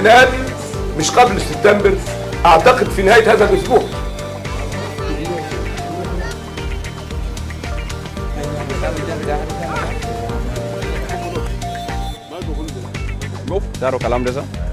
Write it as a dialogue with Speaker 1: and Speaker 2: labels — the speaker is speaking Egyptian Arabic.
Speaker 1: الامتحانات مش قبل سبتمبر اعتقد في نهايه هذا الاسبوع
Speaker 2: Taruh kalam desa.